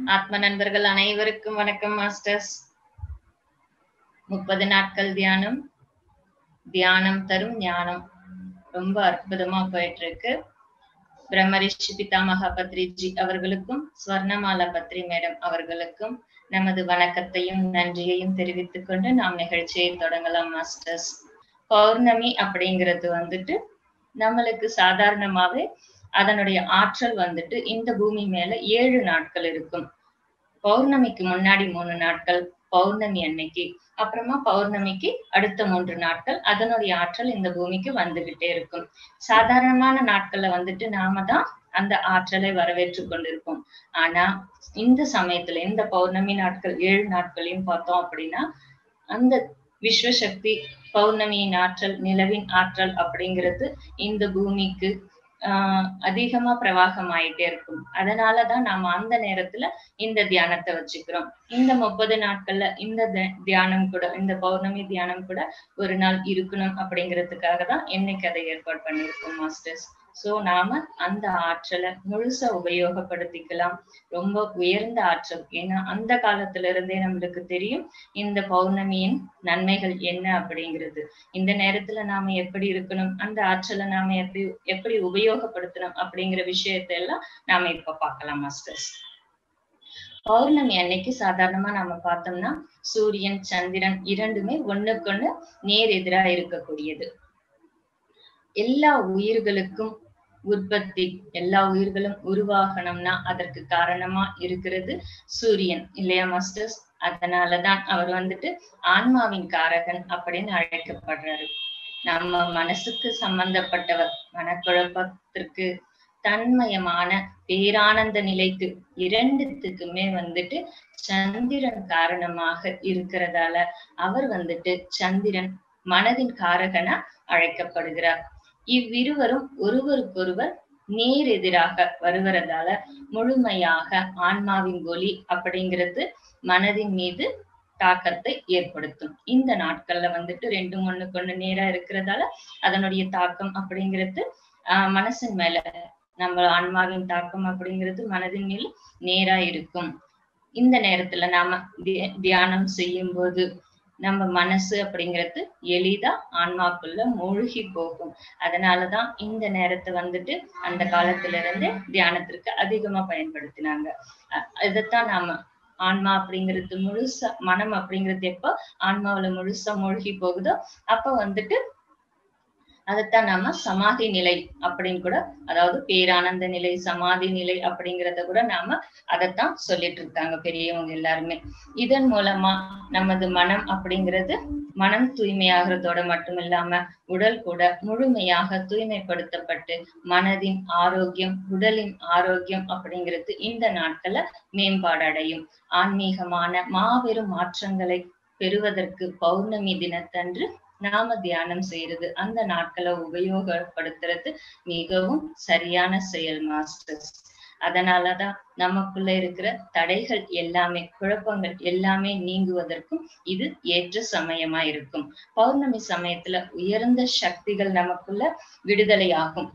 ஆத்ம நண்பர்கள் அனைவருக்கும் வணக்கம் மாஸ்டர்ஸ் முப்பது நாட்கள் தியானம் தியானம் தரும் ஞானம் ரொம்ப அற்புதமா போயிட்டு இருக்கு பிரம்மரிஷி பிதாமகா பத்ரிஜி அவர்களுக்கும் ஸ்வர்ணமாலா பத்ரி மேடம் அவர்களுக்கும் நமது வணக்கத்தையும் நன்றியையும் தெரிவித்துக் கொண்டு நாம் நிகழ்ச்சியை தொடங்கலாம் மாஸ்டர்ஸ் பௌர்ணமி அப்படிங்கிறது வந்துட்டு நம்மளுக்கு சாதாரணமாவே அதனுடைய ஆற்றல் வந்துட்டு இந்த பூமி மேல ஏழு நாட்கள் இருக்கும் பௌர்ணமிக்கு முன்னாடி மூணு நாட்கள் பௌர்ணமி அன்னைக்கு அப்புறமா பௌர்ணமிக்கு அடுத்த மூன்று நாட்கள் அதனுடைய ஆற்றல் இந்த பூமிக்கு வந்துகிட்டே இருக்கும் சாதாரணமான நாட்கள்ல வந்துட்டு நாம தான் அந்த ஆற்றலை வரவேற்று கொண்டிருப்போம் ஆனா இந்த சமயத்துல இந்த பௌர்ணமி நாட்கள் ஏழு நாட்களையும் பார்த்தோம் அப்படின்னா அந்த விஸ்வசக்தி பௌர்ணமியின் ஆற்றல் நிலவின் ஆற்றல் அப்படிங்கிறது இந்த பூமிக்கு ஆஹ் அதிகமா பிரவாகம் ஆயிட்டே இருக்கும் அதனாலதான் நாம அந்த நேரத்துல இந்த தியானத்தை வச்சுக்கிறோம் இந்த முப்பது நாட்கள்ல இந்த தியானம் கூட இந்த பௌர்ணமி தியானம் கூட ஒரு நாள் இருக்கணும் அப்படிங்கிறதுக்காக தான் என்னைக்கு அதை ஏற்பாடு பண்ணியிருக்கோம் மாஸ்டர்ஸ் சோ நாம அந்த ஆற்றலை முழுசா உபயோகப்படுத்திக்கலாம் ரொம்ப உயர்ந்த ஆற்றல் ஏன்னா அந்த காலத்துல இருந்தே நம்மளுக்கு தெரியும் இந்த பௌர்ணமியின் நன்மைகள் என்ன அப்படிங்கிறது இந்த நேரத்துல நாம எப்படி இருக்கணும் அந்த ஆற்றலை நாம எப்படி எப்படி உபயோகப்படுத்தணும் அப்படிங்கிற விஷயத்த எல்லாம் நாம இப்ப பார்க்கலாம் மாஸ்டர்ஸ் பௌர்ணமி அன்னைக்கு சாதாரணமா நாம பார்த்தோம்னா சூரியன் சந்திரன் இரண்டுமே ஒண்ணுக்கொண்ணு நேர் எதிரா இருக்கக்கூடியது எல்லா உயிர்களுக்கும் உற்பத்தி எல்லா உயிர்களும் உருவாகணும்னா அதற்கு காரணமா இருக்கிறது சூரியன் இல்லையா மாஸ்டர்ஸ் அதனாலதான் அவர் வந்துட்டு ஆன்மாவின் காரகன் அப்படின்னு அழைக்கப்படுறாரு நம்ம மனசுக்கு சம்பந்தப்பட்டவர் மனக்குழப்பத்திற்கு தன்மயமான பேரானந்த நிலைக்கு இரண்டுத்துக்குமே வந்துட்டு சந்திரன் காரணமாக இருக்கிறதால அவர் வந்துட்டு சந்திரன் மனதின் காரகனா அழைக்கப்படுகிறார் இவ்விருவரும் ஒருவருக்கொருவர் நேர் எதிராக வருவதால முழுமையாக ஆன்மாவின் ஒளி அப்படிங்கிறது மனதின் மீது தாக்கத்தை ஏற்படுத்தும் இந்த நாட்கள்ல வந்துட்டு ரெண்டு ஒண்ணுக்கு ஒண்ணு நேரா இருக்கிறதால அதனுடைய தாக்கம் அப்படிங்கிறது ஆஹ் மனசின் மேல நம்ம ஆன்மாவின் தாக்கம் அப்படிங்கிறது மனதின் மேல நேரா இருக்கும் இந்த நேரத்துல நாம தியானம் செய்யும் போது நம்ம மனசு அப்படிங்கிறது எளிதா ஆன்மாக்குள்ள மூழ்கி போகும் அதனாலதான் இந்த நேரத்தை வந்துட்டு அந்த காலத்துல இருந்து தியானத்திற்கு அதிகமா பயன்படுத்தினாங்க இதைத்தான் நாம ஆன்மா அப்படிங்கிறது முழுசா மனம் அப்படிங்கிறது எப்ப ஆன்மாவில முழுசா மூழ்கி போகுதோ அப்ப வந்துட்டு அதைத்தான் நாம சமாதி நிலை அப்படின்னு கூட அதாவது பேரானந்த நிலை சமாதி நிலை அப்படிங்கிறத கூட நாம அதைத்தான் சொல்லிட்டு இருக்காங்க பெரியவங்க எல்லாருமே இதன் மூலமா நமது மனம் அப்படிங்கிறது மனம் தூய்மையாகிறதோட மட்டும் இல்லாம உடல் கூட முழுமையாக தூய்மைப்படுத்தப்பட்டு மனதின் ஆரோக்கியம் உடலின் ஆரோக்கியம் அப்படிங்கிறது இந்த நாட்கள்ல மேம்பாடு அடையும் ஆன்மீகமான மாபெரும் மாற்றங்களை பெறுவதற்கு பௌர்ணமி தினத்தன்று நாம தியானம் செய்யறது அந்த நாட்களை உபயோகப்படுத்துறது மிகவும் சரியான செயல் மாஸ்டர்ஸ் அதனாலதான் நமக்குள்ள இருக்கிற தடைகள் எல்லாமே குழப்பங்கள் எல்லாமே நீங்குவதற்கும் இது ஏற்ற சமயமா இருக்கும் பௌர்ணமி சமயத்துல உயர்ந்த சக்திகள் நமக்குள்ள விடுதலையாகும்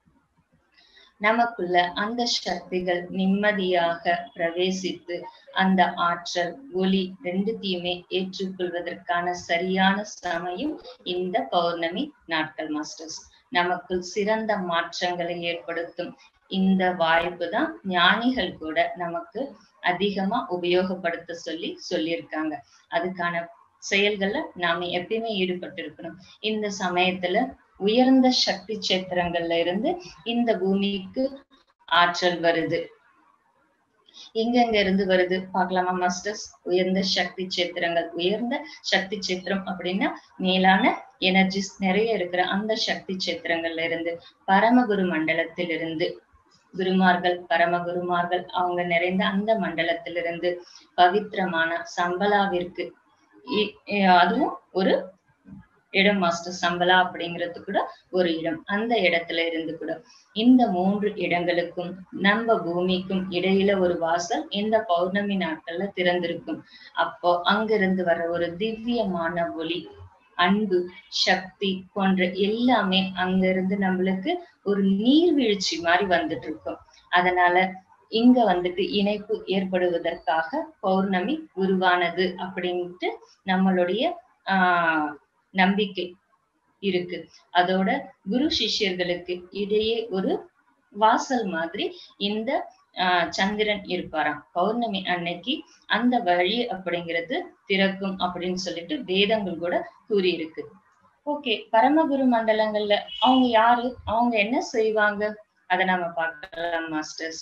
நமக்குள்ள அந்த சக்திகள் நிம்மதியாக பிரவேசித்து அந்த ஆற்றல் ஒளி ரெண்டுத்தையுமே ஏற்றுக்கொள்வதற்கான சரியான சமயம் இந்த பௌர்ணமி நாட்கள் மாஸ்டர்ஸ் நமக்குள் சிறந்த மாற்றங்களை ஏற்படுத்தும் இந்த வாய்ப்பு தான் ஞானிகள் கூட நமக்கு அதிகமா உபயோகப்படுத்த சொல்லி சொல்லியிருக்காங்க அதுக்கான செயல்கள்ல நாம எப்பயுமே ஈடுபட்டு இருக்கணும் இந்த சமயத்துல உயர்ந்த சக்தி சேத்திரங்கள்ல இருந்து இந்த பூமிக்கு ஆற்றல் வருது எங்கெங்க இருந்து வருது பார்க்கலாமா மாஸ்டர்ஸ் உயர்ந்த சக்தி சேத்திரங்கள் உயர்ந்த சக்தி சேத்திரம் அப்படின்னா மேலான எனர்ஜிஸ் நிறைய இருக்கிற அந்த சக்தி சேத்திரங்கள்ல இருந்து பரமகுரு மண்டலத்திலிருந்து குருமார்கள் பரமகுருமார்கள் அவங்க நிறைந்த அந்த மண்டலத்திலிருந்து பவித்திரமான சம்பலாவிற்கு அதுவும் ஒரு இடம் மாஸ்டர் சம்பலா அப்படிங்கிறது கூட ஒரு இடம் அந்த இடத்துல இருந்து கூட இந்த மூன்று இடங்களுக்கும் நம்ம பூமிக்கும் இடையில ஒரு வாசல் இந்த பௌர்ணமி நாட்கள்ல திறந்திருக்கும் அப்போ அங்கிருந்து வர ஒரு திவ்யமான ஒளி அன்பு சக்தி போன்ற எல்லாமே அங்க இருந்து நம்மளுக்கு ஒரு நீர்வீழ்ச்சி மாதிரி வந்துட்டு இருக்கும் அதனால இங்க வந்துட்டு இணைப்பு ஏற்படுவதற்காக பௌர்ணமி உருவானது அப்படின்ட்டு நம்மளுடைய ஆஹ் நம்பிக்கை இருக்கு அதோட குரு சிஷ்யர்களுக்கு இடையே ஒரு வாசல் மாதிரி இந்த ஆஹ் சந்திரன் இருப்பாராம் பௌர்ணமி அன்னைக்கு அந்த வழி அப்படிங்கிறது திறக்கும் அப்படின்னு சொல்லிட்டு வேதங்கள் கூட கூறியிருக்கு ஓகே பரமகுரு மண்டலங்கள்ல அவங்க யாரு அவங்க என்ன செய்வாங்க அதை நாம பார்க்கலாம் மாஸ்டர்ஸ்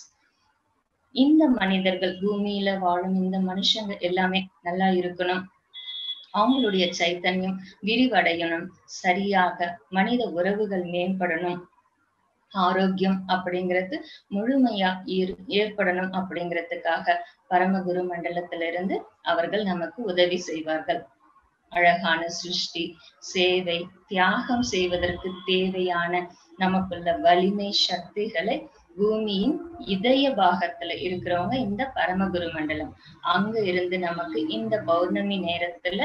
இந்த மனிதர்கள் பூமியில வாழும் இந்த மனுஷங்க எல்லாமே நல்லா இருக்கணும் அவங்களுடைய சைத்தன்யம் விரிவடையணும் சரியாக மனித உறவுகள் மேம்படணும் ஆரோக்கியம் அப்படிங்கிறது முழுமையா ஏற்- ஏற்படணும் அப்படிங்கிறதுக்காக பரமகுரு மண்டலத்திலிருந்து அவர்கள் நமக்கு உதவி செய்வார்கள் அழகான சிருஷ்டி சேவை தியாகம் செய்வதற்கு தேவையான நமக்குள்ள வலிமை சக்திகளை பூமியின் இதய பாகத்துல இருக்கிறவங்க இந்த பரமகுரு மண்டலம் அங்க இருந்து நமக்கு இந்த பௌர்ணமி நேரத்துல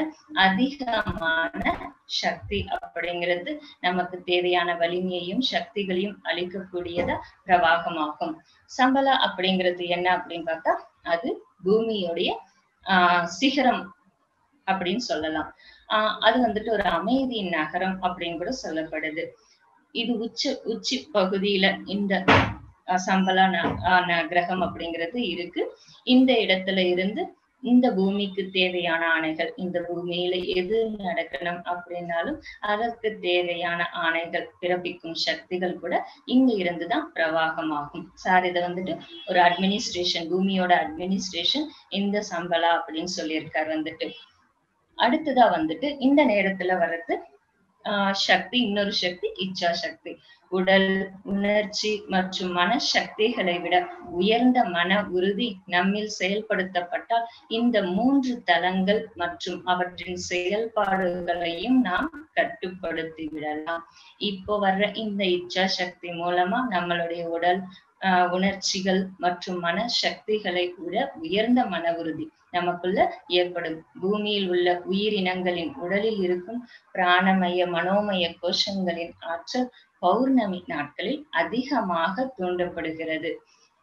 அதிகமான சக்தி அப்படிங்கிறது நமக்கு தேவையான வலிமையையும் சக்திகளையும் அளிக்கக்கூடியதா பிரவாகமாகும் சம்பளா அப்படிங்கிறது என்ன அப்படின்னு பார்த்தா அது பூமியுடைய ஆஹ் சிகரம் அப்படின்னு சொல்லலாம் ஆஹ் அது வந்துட்டு ஒரு அமைதியின் நகரம் அப்படின்னு கூட சொல்லப்படுது இது உச்ச உச்சி பகுதியில இந்த அஹ் சம்பளா ந- ஆஹ் ந- கிரகம் அப்படிங்கிறது இருக்கு இந்த இடத்துல இருந்து இந்த பூமிக்கு தேவையான ஆணைகள் இந்த பூமியில எது நடக்கணும் அப்படின்னாலும் அதற்கு தேவையான ஆணைகள் பிறப்பிக்கும் சக்திகள் கூட இங்க இருந்துதான் பிரவாகமாகும் சார் இதை வந்துட்டு ஒரு அட்மினிஸ்ட்ரேஷன் பூமியோட அட்மினிஸ்ட்ரேஷன் இந்த சம்பளா அப்படின்னு சொல்லியிருக்காரு வந்துட்டு அடுத்ததா வந்துட்டு இந்த நேரத்துல வர்றது ஆஹ் சக்தி இன்னொரு சக்தி இச்சா சக்தி உடல் உணர்ச்சி மற்றும் மனசக்திகளை விட உயர்ந்த மன உறுதி நம்மில் செயல்படுத்தப்பட்டால் இந்த மூன்று தலங்கள் மற்றும் அவற்றின் செயல்பாடுகளையும் நாம் கட்டுப்படுத்தி விடலாம் இப்போ வர்ற இந்த இச்சா சக்தி மூலமா நம்மளுடைய உடல் ஆஹ் உணர்ச்சிகள் மற்றும் மனசக்திகளை விட உயர்ந்த மன உறுதி நமக்குள்ள ஏற்படும் பூமியில் உள்ள உயிரினங்களின் உடலில் இருக்கும் பிராணமய மனோமய கோஷங்களின் ஆற்றல் பௌர்ணமி நாட்களில் அதிகமாக தூண்டப்படுகிறது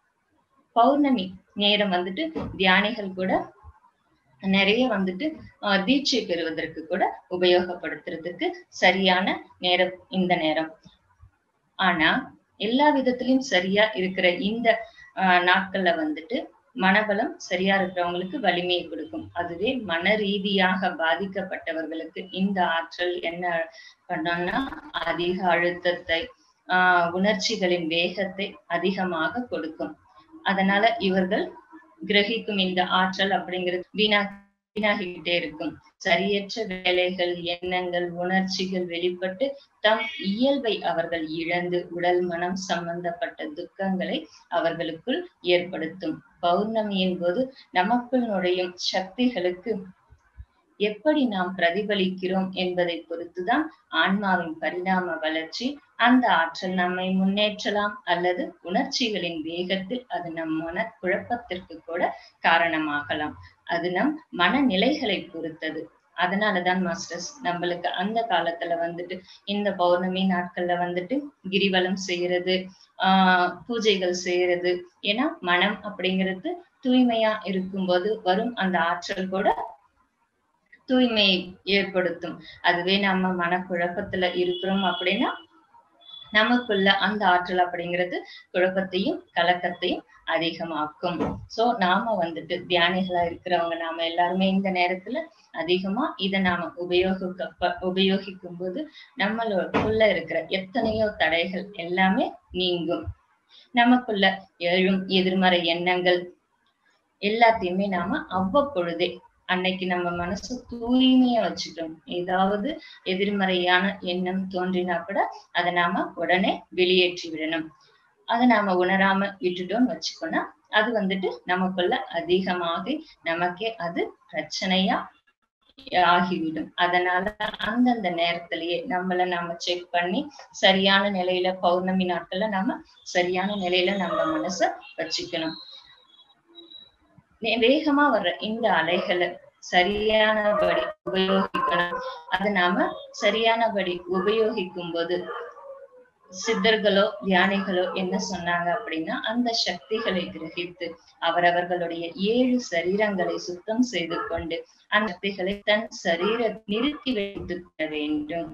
பௌர்ணமி நேரம் வந்துட்டு தியானிகள் கூட நிறைய வந்துட்டு ஆஹ் தீட்சை பெறுவதற்கு கூட உபயோகப்படுத்துறதுக்கு சரியான நேரம் இந்த நேரம் ஆனா எல்லா விதத்திலயும் சரியா இருக்கிற இந்த ஆஹ் நாட்கள்ல வந்துட்டு மனபலம் சரியா இருக்கிறவங்களுக்கு வலிமையை கொடுக்கும் அதுவே மன ரீதியாக பாதிக்கப்பட்டவர்களுக்கு இந்த ஆற்றல் என்ன பண்ணோம்னா அதிக அழுத்தத்தை ஆஹ் உணர்ச்சிகளின் வேகத்தை அதிகமாக கொடுக்கும் அதனால இவர்கள் கிரகிக்கும் இந்த ஆற்றல் அப்படிங்கிறது வீணா வீணாகிட்டே இருக்கும் சரியற்ற வேலைகள் எண்ணங்கள் உணர்ச்சிகள் வெளிப்பட்டு தம் இயல்பை அவர்கள் இழந்து உடல் மனம் சம்பந்தப்பட்ட துக்கங்களை அவர்களுக்குள் ஏற்படுத்தும் பௌர்ணமியின் போது நமக்குள் நுழையும் சக்திகளுக்கு எப்படி நாம் பிரதிபலிக்கிறோம் என்பதை பொறுத்துதான் ஆன்மாவின் பரிணாம வளர்ச்சி அந்த ஆற்றல் நம்மை முன்னேற்றலாம் அல்லது உணர்ச்சிகளின் வேகத்தில் அது நம் மன குழப்பத்திற்கு கூட காரணமாகலாம் அது நம் மனநிலைகளை பொறுத்தது அதனாலதான் மாஸ்டர்ஸ் நம்மளுக்கு அந்த காலத்துல வந்துட்டு இந்த பௌர்ணமி நாட்கள்ல வந்துட்டு கிரிவலம் செய்யறது ஆஹ் பூஜைகள் செய்யறது ஏன்னா மனம் அப்படிங்கிறது தூய்மையா இருக்கும்போது வரும் அந்த ஆற்றல் கூட தூய்மையை ஏற்படுத்தும் அதுவே நம்ம மனக்குழப்பத்துல இருக்கிறோம் அப்படின்னா நமக்குள்ள அந்த ஆற்றல் அப்படிங்கிறது குழப்பத்தையும் கலக்கத்தையும் அதிகமாக்கும் சோ நாம வந்துட்டு தியானிகளா இருக்கிறவங்க நாம எல்லாருமே இந்த நேரத்துல அதிகமா இதை நாம உபயோகிக்க உபயோகிக்கும் போது நம்மளுக்குள்ள இருக்கிற எத்தனையோ தடைகள் எல்லாமே நீங்கும் நமக்குள்ள எழும் எதிர்மறை எண்ணங்கள் எல்லாத்தையுமே நாம அவ்வப்பொழுதே அன்னைக்கு நம்ம மனசு தூய்மையா வச்சுக்கணும் ஏதாவது எதிர்மறையான எண்ணம் தோன்றினா கூட அதை நாம உடனே வெளியேற்றி விடணும் அதை நாம உணராம விட்டுட்டோம்னு வச்சுக்கோனா அது வந்துட்டு நமக்குள்ள அதிகமாகி நமக்கே அது பிரச்சனையா ஆகிவிடும் அதனால அந்தந்த நேரத்திலேயே நம்மள நாம செக் பண்ணி சரியான நிலையில பௌர்ணமி நாட்கள்ல நம்ம சரியான நிலையில நம்ம மனச வச்சுக்கணும் வேகமா வர்ற இந்த அலைகளை சரியானபடி உபயோகிக்கணும் அது நாம சரியானபடி உபயோகிக்கும் போது சித்தர்களோ தியானிகளோ என்ன சொன்னாங்க அப்படின்னா அந்த சக்திகளை கிரகித்து அவரவர்களுடைய ஏழு சரீரங்களை சுத்தம் செய்து கொண்டு அந்த சக்திகளை தன் சரீர நிறுத்தி வைத்துக் கொள்ள வேண்டும்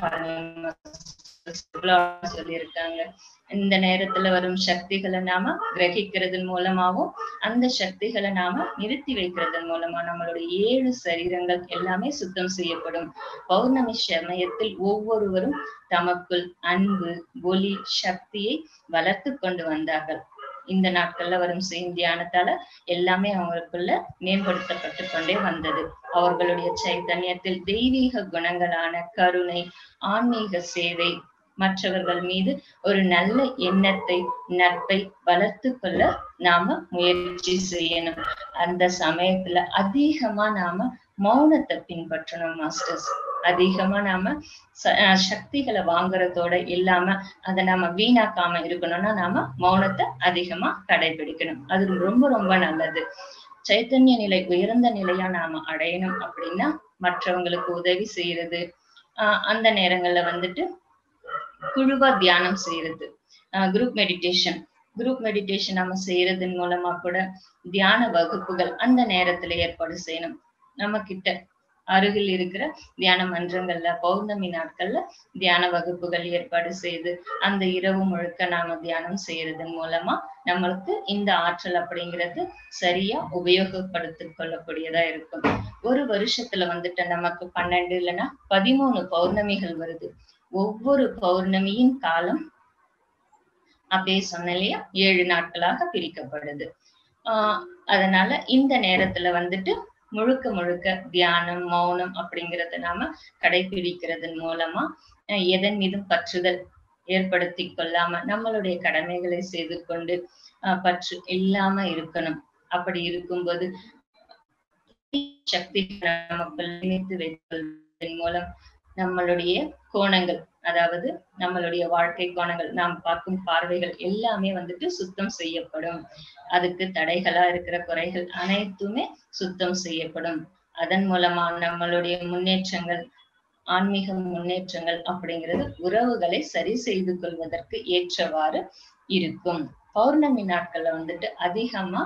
சொல்லியிருக்காங்க இந்த நேரத்துல வரும் சக்திகளை நாம கிரகிக்கிறதன் மூலமாவும் அந்த சக்திகளை நாம நிறுத்தி வைக்கிறதன் மூலமா நம்மளுடைய ஏழு சரீரங்கள் எல்லாமே சுத்தம் செய்யப்படும் பௌர்ணமி சமயத்தில் ஒவ்வொருவரும் தமக்குள் அன்பு ஒளி சக்தியை வளர்த்து கொண்டு வந்தார்கள் இந்த நாட்கள்ல வரும் செய்யும் தியானத்தால எல்லாமே அவங்களுக்குள்ள மேம்படுத்தப்பட்டு கொண்டே வந்தது அவர்களுடைய சைத்தன்யத்தில் தெய்வீக குணங்களான கருணை ஆன்மீக சேவை மற்றவர்கள் மீது ஒரு நல்ல எண்ணத்தை நட்பை வளர்த்து கொள்ள நாம முயற்சி செய்யணும் அந்த சமயத்துல அதிகமா நாம மௌனத்தை பின்பற்றணும் மாஸ்டர்ஸ் அதிகமா நாம சக்திகளை வாங்குறதோட இல்லாம அதை நாம வீணாக்காம இருக்கணும்னா நாம மௌனத்தை அதிகமா கடைபிடிக்கணும் அது ரொம்ப ரொம்ப நல்லது சைத்தன்ய நிலை உயர்ந்த நிலையா நாம அடையணும் அப்படின்னா மற்றவங்களுக்கு உதவி செய்யறது ஆஹ் அந்த நேரங்கள்ல வந்துட்டு குழுவா தியானம் செய்யறது குரூப் மெடிடேஷன் குரூப் மெடிடேஷன் நம்ம செய்யறதன் மூலமா கூட தியான வகுப்புகள் அந்த நேரத்துல ஏற்பாடு செய்யணும் நம்ம கிட்ட அருகில் இருக்கிற தியான மன்றங்கள்ல பௌர்ணமி நாட்கள்ல தியான வகுப்புகள் ஏற்பாடு செய்து அந்த இரவு முழுக்க நாம தியானம் செய்யறதன் மூலமா நம்மளுக்கு இந்த ஆற்றல் அப்படிங்கிறது சரியா உபயோகப்படுத்திக் கொள்ளக்கூடியதா இருக்கும் ஒரு வருஷத்துல வந்துட்டு நமக்கு பன்னெண்டு இல்லைன்னா பதிமூணு பௌர்ணமிகள் வருது ஒவ்வொரு பௌர்ணமியின் காலம் அப்படியே சொன்ன இல்லையா ஏழு நாட்களாக பிரிக்கப்படுது ஆஹ் அதனால இந்த நேரத்துல வந்துட்டு முழுக்க முழுக்க தியானம் மௌனம் அப்படிங்கறத நாம கடைபிடிக்கிறதன் மூலமா எதன் மீதும் பற்றுதல் ஏற்படுத்தி கொள்ளாம நம்மளுடைய கடமைகளை செய்து கொண்டு ஆஹ் பற்று இல்லாம இருக்கணும் அப்படி இருக்கும்போது சக்தி நமக்கு நினைத்து வைப்பதன் மூலம் நம்மளுடைய கோணங்கள் அதாவது நம்மளுடைய வாழ்க்கை கோணங்கள் நாம் பார்க்கும் பார்வைகள் எல்லாமே வந்துட்டு சுத்தம் செய்யப்படும் அதுக்கு தடைகளா இருக்கிற குறைகள் அனைத்துமே சுத்தம் செய்யப்படும் அதன் மூலமா நம்மளுடைய முன்னேற்றங்கள் ஆன்மீக முன்னேற்றங்கள் அப்படிங்கிறது உறவுகளை சரி செய்து கொள்வதற்கு ஏற்றவாறு இருக்கும் பௌர்ணமி நாட்கள்ல வந்துட்டு அதிகமா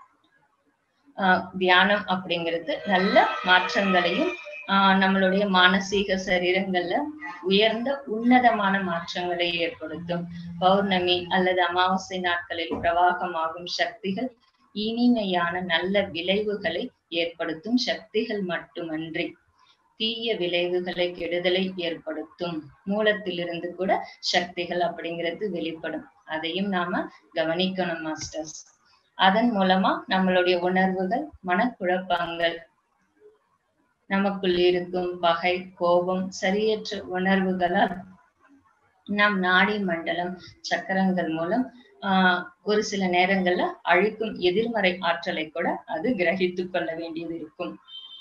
ஆஹ் தியானம் அப்படிங்கிறது நல்ல மாற்றங்களையும் ஆஹ் நம்மளுடைய மானசீக சரீரங்கள்ல உயர்ந்த உன்னதமான மாற்றங்களை ஏற்படுத்தும் பௌர்ணமி அல்லது அமாவாசை நாட்களில் பிரவாகமாகும் சக்திகள் இனிமையான நல்ல விளைவுகளை ஏற்படுத்தும் சக்திகள் மட்டுமன்றி தீய விளைவுகளை கெடுதலை ஏற்படுத்தும் மூலத்திலிருந்து கூட சக்திகள் அப்படிங்கிறது வெளிப்படும் அதையும் நாம கவனிக்கணும் மாஸ்டர்ஸ் அதன் மூலமா நம்மளுடைய உணர்வுகள் மனக்குழப்பங்கள் நமக்குள் இருக்கும் பகை கோபம் சரியற்ற உணர்வுகளால் நம் நாடி மண்டலம் சக்கரங்கள் மூலம் ஆஹ் ஒரு சில நேரங்கள்ல அழிக்கும் எதிர்மறை ஆற்றலை கூட அது கிரகித்துக் கொள்ள வேண்டியது இருக்கும்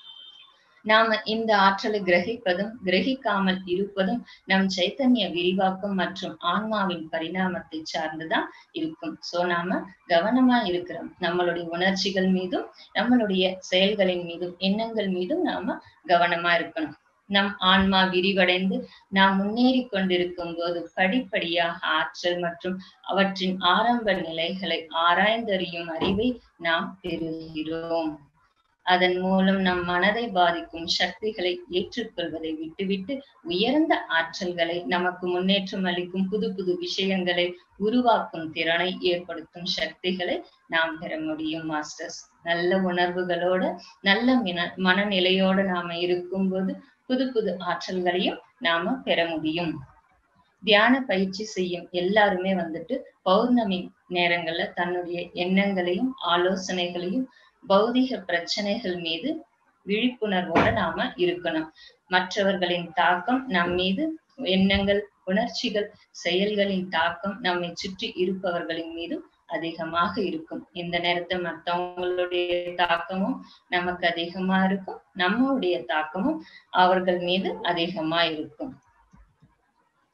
நாம இந்த ஆற்றலை கிரகிப்பதும் கிரகிக்காமல் இருப்பதும் நம் சைத்தன்ய விரிவாக்கம் மற்றும் ஆன்மாவின் பரிணாமத்தை சார்ந்துதான் இருக்கும் சோ நாம கவனமா இருக்கிறோம் நம்மளுடைய உணர்ச்சிகள் மீதும் நம்மளுடைய செயல்களின் மீதும் எண்ணங்கள் மீதும் நாம கவனமா இருக்கணும் நம் ஆன்மா விரிவடைந்து நாம் முன்னேறி கொண்டிருக்கும் போது படிப்படியாக ஆற்றல் மற்றும் அவற்றின் ஆரம்ப நிலைகளை ஆராய்ந்தறியும் அறிவை நாம் பெறுகிறோம் அதன் மூலம் நம் மனதை பாதிக்கும் சக்திகளை ஏற்றுக்கொள்வதை விட்டுவிட்டு உயர்ந்த ஆற்றல்களை நமக்கு முன்னேற்றம் அளிக்கும் புது புது விஷயங்களை உருவாக்கும் திறனை ஏற்படுத்தும் சக்திகளை நாம் பெற முடியும் மாஸ்டர்ஸ் நல்ல உணர்வுகளோட நல்ல மின மனநிலையோட நாம இருக்கும்போது புது புது ஆற்றல்களையும் நாம பெற முடியும் தியான பயிற்சி செய்யும் எல்லாருமே வந்துட்டு பௌர்ணமி நேரங்கள்ல தன்னுடைய எண்ணங்களையும் ஆலோசனைகளையும் பௌதிக பிரச்சனைகள் மீது விழிப்புணர்வோட நாம இருக்கணும் மற்றவர்களின் தாக்கம் நம் மீது எண்ணங்கள் உணர்ச்சிகள் செயல்களின் தாக்கம் நம்மை சுற்றி இருப்பவர்களின் மீதும் அதிகமாக இருக்கும் இந்த நேரத்தில் மற்றவங்களுடைய தாக்கமும் நமக்கு அதிகமா இருக்கும் நம்மளுடைய தாக்கமும் அவர்கள் மீது அதிகமா இருக்கும்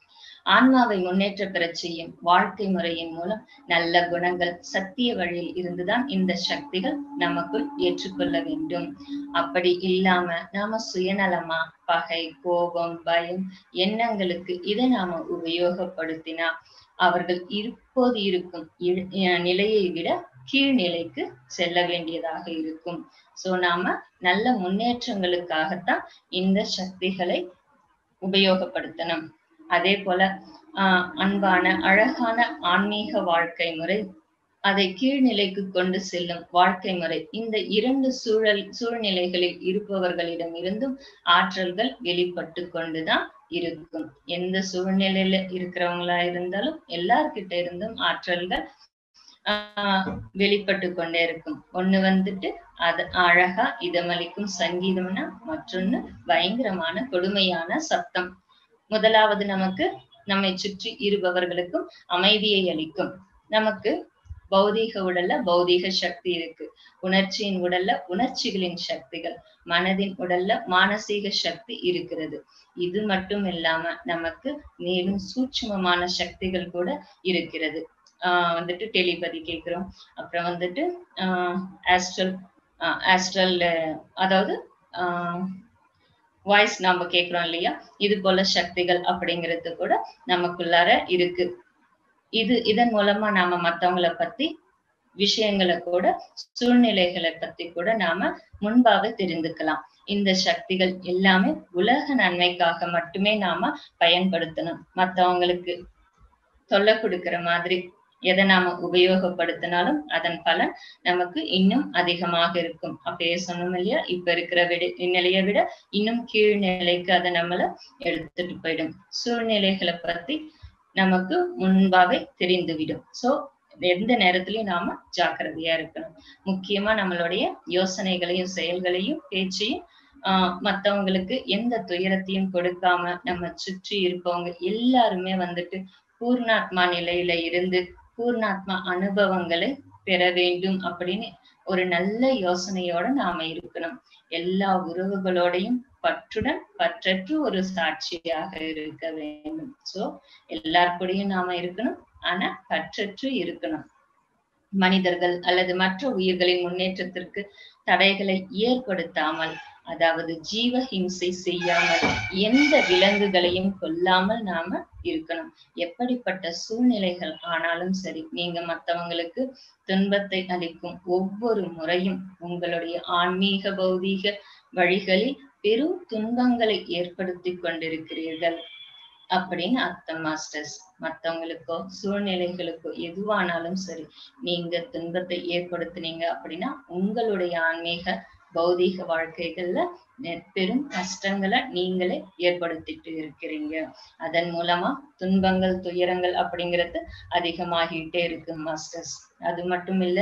ஆன்மாவை முன்னேற்ற பெறச் செய்யும் வாழ்க்கை முறையின் மூலம் நல்ல குணங்கள் சத்திய வழியில் இருந்துதான் இந்த சக்திகள் நமக்குள் ஏற்றுக்கொள்ள வேண்டும் அப்படி இல்லாம நாம சுயநலமா பகை கோபம் பயம் எண்ணங்களுக்கு இதை நாம உபயோகப்படுத்தினா அவர்கள் இப்போது இருக்கும் நிலையை விட கீழ்நிலைக்கு செல்ல வேண்டியதாக இருக்கும் சோ நாம நல்ல முன்னேற்றங்களுக்காகத்தான் இந்த சக்திகளை உபயோகப்படுத்தணும் அதே போல ஆஹ் அன்பான அழகான ஆன்மீக வாழ்க்கை முறை அதை கீழ்நிலைக்கு கொண்டு செல்லும் வாழ்க்கை முறை இந்த இரண்டு சூழல் சூழ்நிலைகளில் இருப்பவர்களிடம் இருந்தும் ஆற்றல்கள் வெளிப்பட்டு கொண்டுதான் இருக்கும் எந்த சூழ்நிலையில இருக்கிறவங்களா இருந்தாலும் எல்லார்கிட்ட இருந்தும் ஆற்றல்கள் ஆஹ் வெளிப்பட்டு கொண்டே இருக்கும் ஒண்ணு வந்துட்டு அது அழகா இதமளிக்கும் சங்கீதம்னா மற்றொன்னு பயங்கரமான கொடுமையான சத்தம் முதலாவது நமக்கு நம்மை சுற்றி இருப்பவர்களுக்கும் அமைதியை அளிக்கும் நமக்கு பௌதீக உடல்ல பௌதீக சக்தி இருக்கு உணர்ச்சியின் உடல்ல உணர்ச்சிகளின் சக்திகள் மனதின் உடல்ல மானசீக சக்தி இருக்கிறது இது மட்டும் இல்லாம நமக்கு மேலும் சூட்சுமமான சக்திகள் கூட இருக்கிறது ஆஹ் வந்துட்டு டெலிபதி கேட்கிறோம் அப்புறம் வந்துட்டு ஆஹ் ஆஸ்ட்ரல் ஆஸ்ட்ரல் அதாவது ஆஹ் வாய்ஸ் நாம கேட்கிறோம் இல்லையா இது போல சக்திகள் அப்படிங்கிறது கூட நமக்குள்ளார இருக்கு இது இதன் மூலமா நாம மத்தவங்களை பத்தி விஷயங்களை கூட சூழ்நிலைகளை பத்தி கூட நாம முன்பாக தெரிந்துக்கலாம் இந்த சக்திகள் எல்லாமே உலக நன்மைக்காக மட்டுமே நாம பயன்படுத்தணும் மத்தவங்களுக்கு தொல்லை கொடுக்கிற மாதிரி எதை நாம உபயோகப்படுத்தினாலும் அதன் பலன் நமக்கு இன்னும் அதிகமாக இருக்கும் அப்பயே சொன்னோம் இல்லையா இப்ப இருக்கிற விட நிலையை விட இன்னும் கீழ்நிலைக்கு அதை நம்மள எடுத்துட்டு போயிடும் சூழ்நிலைகளை பத்தி நமக்கு முன்பாவே தெரிந்துவிடும் சோ எந்த நேரத்திலயும் நாம ஜாக்கிரதையா இருக்கணும் முக்கியமா நம்மளுடைய யோசனைகளையும் செயல்களையும் பேச்சையும் ஆஹ் மத்தவங்களுக்கு எந்த துயரத்தையும் கொடுக்காம நம்ம சுற்றி இருப்பவங்க எல்லாருமே வந்துட்டு பூர்ணாத்மா நிலையில இருந்து பூர்ணாத்மா அனுபவங்களை பெற வேண்டும் அப்படின்னு ஒரு நல்ல யோசனையோட நாம இருக்கணும் எல்லா உறவுகளோடையும் பற்றுடன் பற்றற்று ஒரு சாட்சியாக இருக்க வேண்டும் சோ எல்லாருக்கூடையும் நாம இருக்கணும் ஆனா பற்றற்று இருக்கணும் மனிதர்கள் அல்லது மற்ற உயிர்களின் முன்னேற்றத்திற்கு தடைகளை ஏற்படுத்தாமல் அதாவது ஜீவ ஹிம்சை செய்யாமல் எந்த விலங்குகளையும் கொல்லாமல் நாம இருக்கணும் எப்படிப்பட்ட சூழ்நிலைகள் ஆனாலும் சரி நீங்க மத்தவங்களுக்கு துன்பத்தை அளிக்கும் ஒவ்வொரு முறையும் உங்களுடைய ஆன்மீக பௌதீக வழிகளில் பெரும் துன்பங்களை ஏற்படுத்தி கொண்டிருக்கிறீர்கள் அப்படின்னு அர்த்தம் மாஸ்டர்ஸ் மத்தவங்களுக்கோ சூழ்நிலைகளுக்கோ எதுவானாலும் சரி நீங்க துன்பத்தை ஏற்படுத்தினீங்க அப்படின்னா உங்களுடைய ஆன்மீக பௌதீக வாழ்க்கைகள்ல பெரும் கஷ்டங்களை நீங்களே ஏற்படுத்திட்டு இருக்கிறீங்க அதன் மூலமா துன்பங்கள் துயரங்கள் அப்படிங்கிறது அதிகமாகிட்டே இருக்கு மாஸ்டர்ஸ் அது மட்டும் இல்ல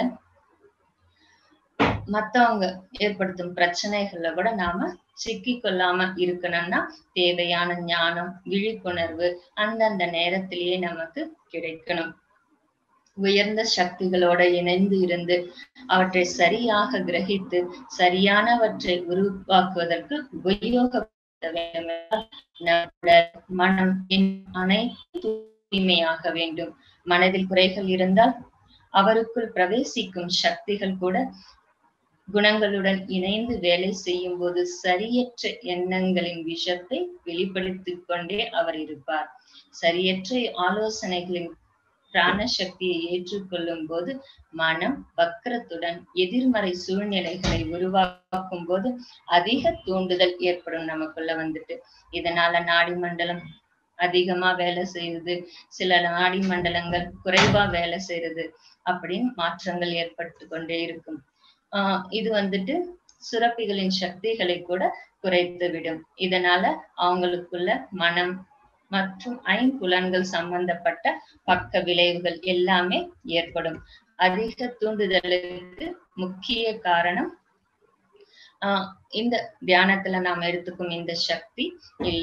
மத்தவங்க ஏற்படுத்தும் பிரச்சனைகள்ல கூட நாம சிக்கி கொள்ளாம இருக்கணும்னா தேவையான ஞானம் விழிப்புணர்வு அந்தந்த நேரத்திலேயே நமக்கு கிடைக்கணும் உயர்ந்த சக்திகளோட இணைந்து இருந்து அவற்றை சரியாக கிரகித்து சரியானவற்றை உருவாக்குவதற்கு உபயோகப்படுத்த வேண்டும் மனம் அனைத்து தூய்மையாக வேண்டும் மனதில் குறைகள் இருந்தால் அவருக்குள் பிரவேசிக்கும் சக்திகள் கூட குணங்களுடன் இணைந்து வேலை செய்யும் போது சரியற்ற எண்ணங்களின் விஷத்தை வெளிப்படுத்திக் கொண்டே அவர் இருப்பார் சரியற்ற ஆலோசனைகளின் பிராண சக்தியை ஏற்றுக்கொள்ளும் போது மனம் வக்கரத்துடன் எதிர்மறை சூழ்நிலைகளை உருவாக்கும் போது அதிக தூண்டுதல் ஏற்படும் நமக்குள்ள வந்துட்டு இதனால நாடி மண்டலம் அதிகமா வேலை செய்யுது சில நாடி மண்டலங்கள் குறைவா வேலை செய்யறது அப்படின்னு மாற்றங்கள் ஏற்பட்டு கொண்டே இருக்கும் ஆஹ் இது வந்துட்டு சுரப்பிகளின் சக்திகளை கூட குறைத்து விடும் இதனால அவங்களுக்குள்ள மனம் மற்றும் ஐம்புலன்கள் சம்பந்தப்பட்ட பக்க விளைவுகள் எல்லாமே ஏற்படும் அதிக தூண்டுதலுக்கு முக்கிய காரணம் ஆஹ் இந்த தியானத்துல நாம் எடுத்துக்கும் இந்த சக்தி இல்லை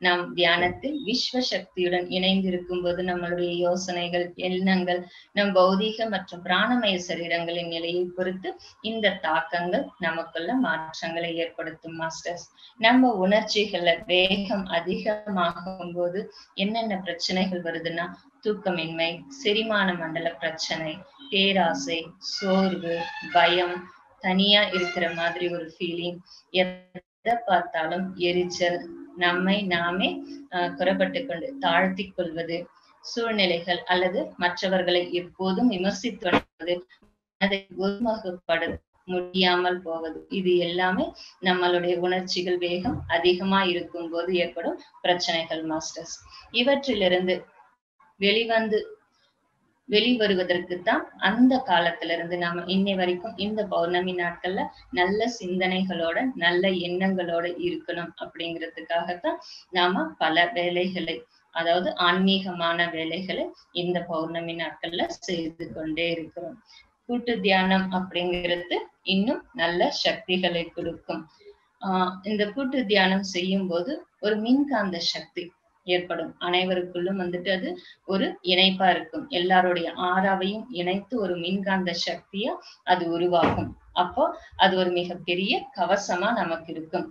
நாம் தியானத்தில் விஸ்வ சக்தியுடன் இணைந்திருக்கும் போது நம்மளுடைய யோசனைகள் எண்ணங்கள் நம் பௌதீக மற்றும் பிராணமய சரீரங்களின் நிலையை பொறுத்து இந்த தாக்கங்கள் நமக்குள்ள மாற்றங்களை ஏற்படுத்தும் மாஸ்டர்ஸ் நம்ம உணர்ச்சிகள்ல வேகம் அதிகமாகும் போது என்னென்ன பிரச்சனைகள் வருதுன்னா தூக்கமின்மை செரிமான மண்டல பிரச்சனை பேராசை சோர்வு பயம் தனியா இருக்கிற மாதிரி ஒரு ஃபீலிங் எதை பார்த்தாலும் எரிச்சல் நம்மை நாமே ஆஹ் குறப்பட்டு கொண்டு தாழ்த்தி கொள்வது சூழ்நிலைகள் அல்லது மற்றவர்களை எப்போதும் விமர்சித்து வருவது அதை ஒருமுகப்படு முடியாமல் போவது இது எல்லாமே நம்மளுடைய உணர்ச்சிகள் வேகம் அதிகமா இருக்கும் போது ஏற்படும் பிரச்சனைகள் மாஸ்டர்ஸ் இவற்றிலிருந்து வெளிவந்து வெளிவருவதற்குத்தான் அந்த காலத்துல இருந்து நாம இன்னை வரைக்கும் இந்த பௌர்ணமி நாட்கள்ல நல்ல சிந்தனைகளோட நல்ல எண்ணங்களோட இருக்கணும் அப்படிங்கிறதுக்காகத்தான் நாம பல வேலைகளை அதாவது ஆன்மீகமான வேலைகளை இந்த பௌர்ணமி நாட்கள்ல செய்து கொண்டே இருக்கிறோம் கூட்டு தியானம் அப்படிங்கிறது இன்னும் நல்ல சக்திகளை கொடுக்கும் ஆஹ் இந்த கூட்டு தியானம் செய்யும் போது ஒரு மின்காந்த சக்தி ஏற்படும் அனைவருக்குள்ளும் வந்துட்டு அது ஒரு இணைப்பா இருக்கும் எல்லாருடைய ஆறாவையும் இணைத்து ஒரு மின்காந்த சக்தியா அது உருவாகும் அப்போ அது ஒரு மிகப்பெரிய கவசமா நமக்கு இருக்கும்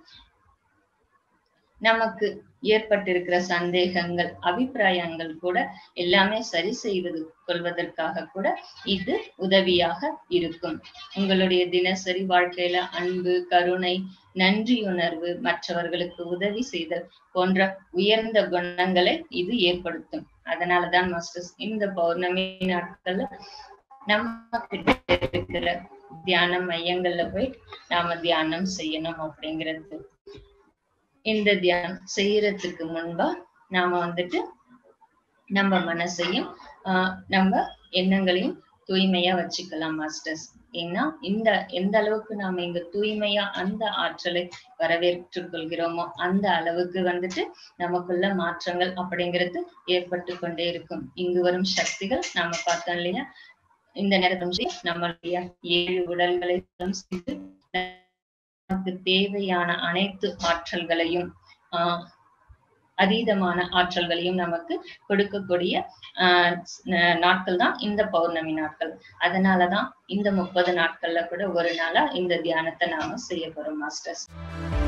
நமக்கு ஏற்பட்டிருக்கிற சந்தேகங்கள் அபிப்பிராயங்கள் கூட எல்லாமே சரி செய்வது கொள்வதற்காக கூட இது உதவியாக இருக்கும் உங்களுடைய தினசரி வாழ்க்கையில அன்பு கருணை நன்றியுணர்வு மற்றவர்களுக்கு உதவி செய்தல் போன்ற உயர்ந்த குணங்களை இது ஏற்படுத்தும் அதனாலதான் மாஸ்டர்ஸ் இந்த பௌர்ணமி நாட்கள்ல நம்ம கிட்ட இருக்கிற தியான மையங்கள்ல போய் நாம தியானம் செய்யணும் அப்படிங்கிறது இந்த தியானம் செய்யறதுக்கு முன்பா நாம வந்துட்டு நம்ம மனசையும் ஆஹ் நம்ம எண்ணங்களையும் தூய்மையா வச்சுக்கலாம் மாஸ்டர்ஸ் ஏன்னா இந்த எந்த அளவுக்கு நாம இங்க தூய்மையா அந்த ஆற்றலை வரவேற்றுக் கொள்கிறோமோ அந்த அளவுக்கு வந்துட்டு நமக்குள்ள மாற்றங்கள் அப்படிங்கிறது ஏற்பட்டு கொண்டே இருக்கும் இங்கு வரும் சக்திகள் நாம பார்த்தோம் இல்லையா இந்த நேரத்தில் நம்மளுடைய ஏழு உடல்களை செய்து நமக்கு தேவையான அனைத்து ஆற்றல்களையும் ஆஹ் அதீதமான ஆற்றல்களையும் நமக்கு கொடுக்கக்கூடிய ஆஹ் நாட்கள் தான் இந்த பௌர்ணமி நாட்கள் அதனாலதான் இந்த முப்பது நாட்கள்ல கூட ஒரு நாளா இந்த தியானத்தை நாம செய்ய போறோம் மாஸ்டர்ஸ்